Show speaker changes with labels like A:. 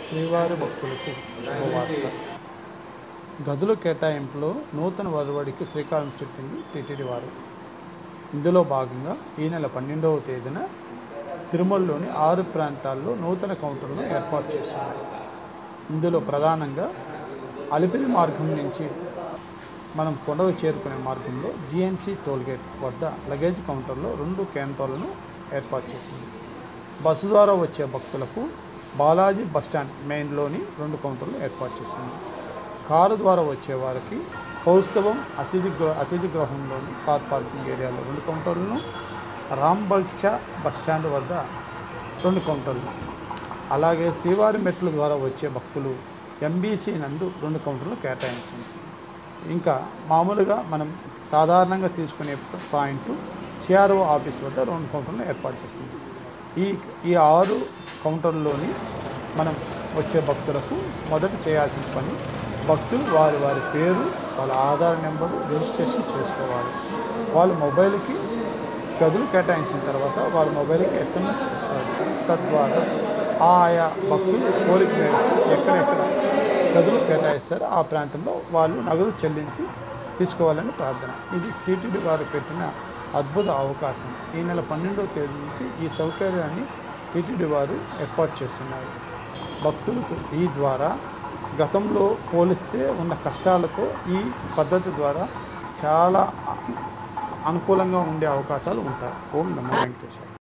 A: శ్రీవారి భక్తులకు శుభవార్త గదుల కేటాయింపులో నూతన వరవడికి శ్రీకారం చుట్టింది టీటీడీ వారు ఇందులో భాగంగా ఈ నెల పన్నెండవ తేదీన తిరుమలలోని ఆరు ప్రాంతాల్లో నూతన కౌంటర్లను ఏర్పాటు చేస్తున్నారు ఇందులో ప్రధానంగా అలిపిరి మార్గం నుంచి మనం కొండకు చేరుకునే మార్గంలో జిఎన్సి టోల్గేట్ వద్ద లగేజ్ కౌంటర్లో రెండు కేంద్రాలను ఏర్పాటు చేసింది బస్సు ద్వారా వచ్చే భక్తులకు బాలాజీ బస్టాండ్ మెయిన్లోని రెండు కౌంటర్లు ఏర్పాటు చేసింది కారు ద్వారా వచ్చే వారికి కౌస్తవం అతిథి గృహ అతిథి గృహంలోని కార్ పార్కింగ్ ఏరియాలో రెండు కౌంటర్లను రాంబల్చా బస్టాండ్ వద్ద రెండు కౌంటర్లు అలాగే శ్రీవారి మెట్ల ద్వారా వచ్చే భక్తులు ఎంబీసీ నందు రెండు కౌంటర్లు కేటాయించింది ఇంకా మామూలుగా మనం సాధారణంగా తీసుకునే పాయింట్ సిఆర్ఓ ఆఫీస్ వద్ద రెండు కౌంటర్లు ఏర్పాటు చేస్తుంది ఈ ఈ ఆరు కౌంటర్లోని మనం వచ్చే భక్తులకు మొదట చేయాల్సిన పని భక్తులు వారి వారి పేరు వాళ్ళ ఆధార్ నెంబరు రిజిస్ట్రేషన్ చేసుకోవాలి వాళ్ళ మొబైల్కి గదులు కేటాయించిన తర్వాత వాళ్ళ మొబైల్కి ఎస్ఎంఎస్ వస్తుంది తద్వారా ఆయా భక్తులు కోరిక మేరకు ఎక్కడెక్కడ గదులు కేటాయిస్తారో ఆ ప్రాంతంలో వాళ్ళు నగదు చెల్లించి తీసుకోవాలని ప్రార్థన ఇది టీటీడీ వారు పెట్టిన అద్భుత అవకాశం ఈ నెల పన్నెండవ తేదీ నుంచి ఈ సౌకర్యాన్ని టీటీడీ వారు ఏర్పాటు చేస్తున్నారు భక్తులకు ఈ ద్వారా గతంలో పోలిస్తే ఉన్న కష్టాలతో ఈ పద్ధతి ద్వారా చాలా అనుకూలంగా ఉండే అవకాశాలు ఉంటాయి ఓం నమో వెంకటేశ్వర